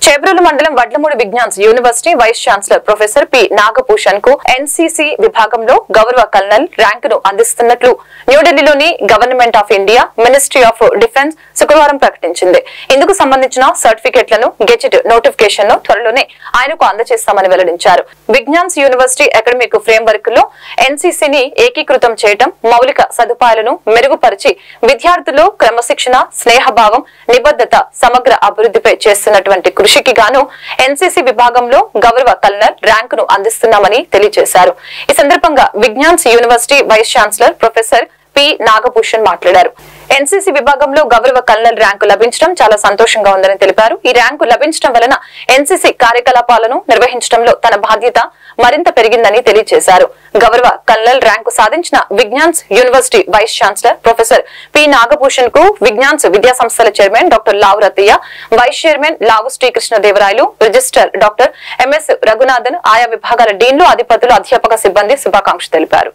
చేబ్రోలు మండలం Vadlamudi Vignan's university vice chancellor professor P Nagabhushan కు NCC విభాగంలో గౌరవ కల్నల్ ర్యాంకును అందిస్తున్నట్లు న్యూఢిల్లీలోని government of India ministry of defence శుక్రవారం ప్రకటించింది ఇందుకు సంబంధించిన సర్టిఫికెట్లను గెజెట్ నోటిఫికేషన్ ను త్వరలోనే ఆయనకు అందజేస్తామని వెల్లడించారు Vignan's university academic framework లో ఎన్సీసీని ఏకీకృతం చేయడం మౌలిక సదుపాయాలను మెరుగుపరిచి విద్యార్థుల్లో క్రమశిక్షణ స్నేహభావం నిబద్ధత సమగ్ర అభివృద్ధిపై చేస్తున్నటువంటి కృషికి గాను ఎన్సీసీ విభాగంలో గౌరవ కల్నల్ ర్యాంకును అందిస్తున్నామని తెలియజేశారు ఈ సందర్భంగా Vignan's university vice chancellor professor P Nagabhushan మాట్లాడారు ఎన్సీసీ విభాగంలో గౌరవ కల్నల్ ర్యాంకు లభించడం చాలా సంతోషంగా ఉందని తెలిపారు ఈ ర్యాంకు లభించడం వలన ఎన్సీసీ కార్యకలాపాలను నిర్వహించడంలో తన బాధ్యత మరింత పెరిగిందని తెలియజేశారు గౌరవ కల్నల్ ర్యాంకు సాధించిన Vignan's university vice chancellor professor P Nagabhushan కు విజ్ఞాన్స్ విద్యా సంస్థల chairman doctor Lavu Rathaiah vice chairman Lavu Srikrishnadevarayalu registrar doctor MS Raghunathan ఆయా విభాగాల డీన్లు అధిపతులు అధ్యాపక సిబ్బంది శుభాకాంక్షలు తెలిపారు